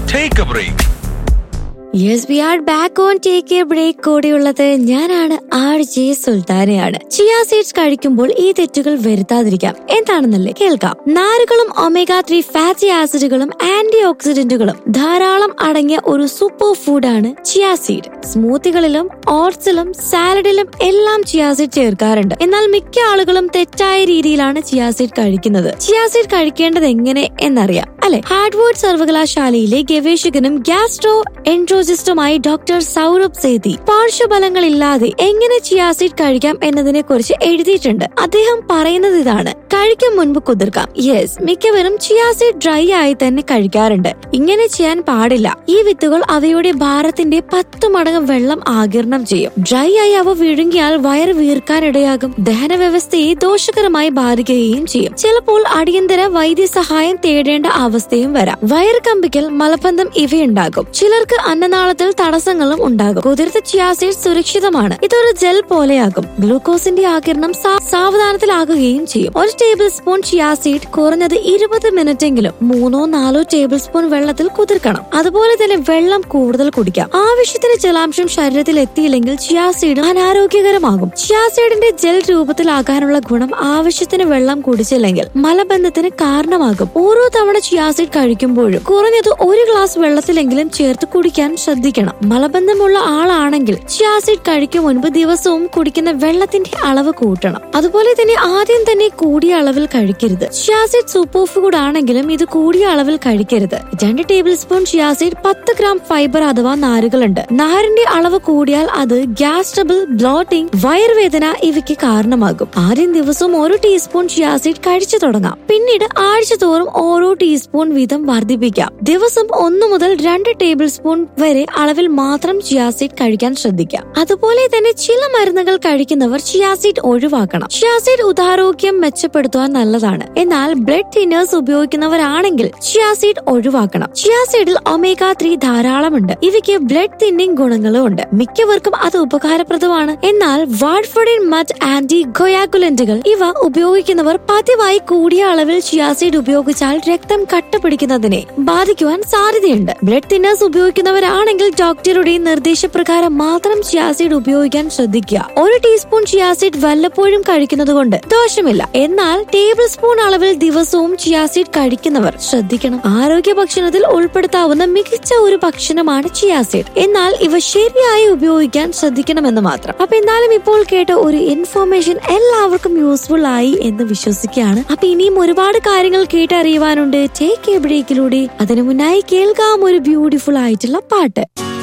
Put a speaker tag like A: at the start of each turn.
A: take a break
B: yes we are back on take a break കൂടെയുള്ളത് ഞാനാണ് R J സുൽത്താനയാണ് chia seeds കഴിക്കുമ്പോൾ ഈ തെറ്റുകൾ വരുത്താതിരിക്കാം എന്താണെന്നല്ലേ കേൾക്കാം നാരുകളും ഒമേഗ ത്രീ ഫാറ്റി ആസിഡുകളും ആന്റി ഓക്സിഡന്റുകളും ധാരാളം അടങ്ങിയ ഒരു സൂപ്പർ ഫുഡാണ് ചിയ സീഡ് സ്മൂത്തികളിലും ഓട്സിലും സാലഡിലും എല്ലാം ചിയ സീഡ് ചേർക്കാറുണ്ട് എന്നാൽ മിക്ക ആളുകളും തെറ്റായ രീതിയിലാണ് ചിയ സീഡ് കഴിക്കുന്നത് ചിയ സീഡ് കഴിക്കേണ്ടത് എങ്ങനെ എന്നറിയാം അല്ലെ ഹാർഡ്വുഡ് സർവകലാശാലയിലെ ഗവേഷകനും ഗ്യാസ്ട്രോ എൻട്രോജിസ്റ്റുമായി ഡോക്ടർ സൗരഭ് സേതി പാർശ്വഫലങ്ങളില്ലാതെ എങ്ങനെ ചിയാസിഡ് കഴിക്കാം എന്നതിനെ കുറിച്ച് എഴുതിയിട്ടുണ്ട് അദ്ദേഹം പറയുന്നത് ഇതാണ് കഴിക്കും മുൻപ് കുതിർക്കാം യെസ് മിക്കവരും ചിയാസിഡ് ഡ്രൈ ആയി തന്നെ കഴിക്കാറുണ്ട് ഇങ്ങനെ ചെയ്യാൻ പാടില്ല ഈ വിത്തുകൾ അവയുടെ ഭാരത്തിന്റെ പത്ത് മടങ്ങ് വെള്ളം ആകിരണം ചെയ്യും ഡ്രൈ ആയി അവ വിഴുങ്ങിയാൽ വയറ് വീർക്കാനിടയാകും ദഹന വ്യവസ്ഥയെ ദോഷകരമായി ബാധിക്കുകയും ചെയ്യും ചിലപ്പോൾ അടിയന്തര വൈദ്യസഹായം തേടേണ്ട അവസ്ഥയും വരാം വയറ് കമ്പിക്കൽ മലബന്ധം ഇവയുണ്ടാകും ചിലർക്ക് അന്നനാളത്തിൽ തടസ്സങ്ങളും ഉണ്ടാകും കുതിർത്ത ചിയാസൈഡ് സുരക്ഷിതമാണ് ഇതൊരു ജെൽ പോലെയാകും ഗ്ലൂക്കോസിന്റെ ആകിരണം സാ- സാവധാനത്തിലാകുകയും ചെയ്യും ഒരു ടേബിൾ സ്പൂൺ ചിയാസീഡ് കുറഞ്ഞത് ഇരുപത് മിനിറ്റെങ്കിലും മൂന്നോ നാലോ ടേബിൾ സ്പൂൺ വെള്ളത്തിൽ കുതിർക്കണം അതുപോലെ തന്നെ വെള്ളം കൂടുതൽ കുടിക്കാം ആവശ്യത്തിന് ജലാംശം ശരീരത്തിൽ എത്തിയില്ലെങ്കിൽ ചിയാസീഡ് അനാരോഗ്യകരമാകും ചിയാസീഡിന്റെ ജെൽ രൂപത്തിലാകാനുള്ള ഗുണം ആവശ്യത്തിന് വെള്ളം കുടിച്ചില്ലെങ്കിൽ മലബന്ധത്തിന് കാരണമാകും ഓരോ തവണ ചിയാസീഡ് കഴിക്കുമ്പോഴും കുറഞ്ഞത് ഒരു ഗ്ലാസ് വെള്ളത്തിലെങ്കിലും ചേർത്ത് കുടിക്കാൻ ശ്രദ്ധിക്കണം മലബന്ധമുള്ള ആളാണെങ്കിൽ ചിയാസീഡ് കഴിക്കും മുൻപ് ദിവസവും കുടിക്കുന്ന വെള്ളത്തിന്റെ അളവ് കൂട്ടണം അതുപോലെ തന്നെ ആദ്യം തന്നെ കൂടിയ അളവിൽ കഴിക്കരുത് ചിയാസീഡ് സൂപ്പർ ഫുഡ് ആണെങ്കിലും ഇത് കൂടിയ അളവിൽ കഴിക്കരുത് രണ്ട് ടേബിൾ സ്പൂൺ ചിയാസീഡ് പത്ത് ഗ്രാം ഫൈബർ അഥവാ നാരുകളുണ്ട് നാരിന്റെ അളവ് കൂടിയാൽ അത് ഗ്യാസ് ട്രബിൾ ബ്ലോട്ടിംഗ് വയറുവേദന ഇവയ്ക്ക് കാരണമാകും ആദ്യം ദിവസവും ഒരു ടീസ്പൂൺ ചിയാസീഡ് കഴിച്ചു തുടങ്ങാം പിന്നീട് ആഴ്ച തോറും ഓരോ ടീസ്പൂൺ വീതം വർദ്ധിപ്പിക്കാം ദിവസം ഒന്ന് മുതൽ രണ്ട് ടേബിൾ സ്പൂൺ വരെ അളവിൽ മാത്രം ചിയാസീഡ് കഴിക്കാൻ ശ്രദ്ധിക്കാം അതുപോലെ തന്നെ ചില മരുന്നുകൾ കഴിക്കുന്നവർ ചിയാസീഡ് ഒഴിവാക്കണം ചിയാസീഡ് ഉദാരോഗ്യം മെച്ചപ്പെടുത്തുവാൻ നല്ലതാണ് എന്നാൽ ബ്ലഡ് തിന്നേഴ്സ് ഉപയോഗിക്കുന്നവരാണെങ്കിൽ ചിയാസീഡ് ഒഴിവാക്കണം ചിയാസീഡിൽ ഒമേഗ ത്രീ ധാരാളമുണ്ട് ഇവയ്ക്ക് ബ്ലഡ് തിന്നിങ് ഗുണങ്ങളും ഉണ്ട് മിക്കവർക്കും അത് ഉപകാരപ്രദമാണ് എന്നാൽ വാഡ്ഫഡിൻ മറ്റ് ആന്റി ഗൊയാഗുലന്റുകൾ ഇവ ഉപയോഗിക്കുന്നവർ പതിവായി കൂടിയ അളവിൽ ചിയാസീഡ് ഉപയോഗിച്ചാൽ രക്തം കട്ട പിടിക്കുന്നതിനെ ബാധിക്കുവാൻ സാധ്യതയുണ്ട് ബ്ലഡ് തിന്നേഴ്സ് ഉപയോഗിക്കുന്നവരാണെങ്കിൽ ഡോക്ടറുടെ നിർദ്ദേശപ്രകാരം മാത്രം ചിയാസീഡ് ഉപയോഗിക്കാൻ ശ്രദ്ധിക്കുക ഒരു ടീസ്പൂൺ ചിയാസീഡ് വല്ലപ്പോഴും കഴിക്കുന്നത് കൊണ്ട് ദോഷമില്ല എന്നാൽ ടേബിൾ സ്പൂൺ അളവിൽ ദിവസവും ചിയാസീഡ് കഴിക്കുന്നവർ ശ്രദ്ധിക്കണം ആരോഗ്യ ഭക്ഷണത്തിൽ ഉൾപ്പെടുത്താവുന്ന മികച്ച ഒരു ഭക്ഷണമാണ് ചിയാസീഡ് എന്നാൽ ഇവ ശരിയായി ഉപയോഗിക്കാൻ ശ്രദ്ധിക്കണമെന്ന് മാത്രം അപ്പൊ എന്നാലും ഇപ്പോൾ കേട്ട ഒരു ഇൻഫോർമേഷൻ എല്ലാവർക്കും യൂസ്ഫുൾ ആയി എന്ന് വിശ്വസിക്കുകയാണ് അപ്പൊ ഇനിയും ഒരുപാട് കാര്യങ്ങൾ കേട്ടറിയുവാനുണ്ട് ടേക്ക് എ ബ്രേക്കിലൂടെ അതിനു മുന്നായി കേൾക്കാം ഒരു ബ്യൂട്ടിഫുൾ ആയിട്ടുള്ള പാട്ട്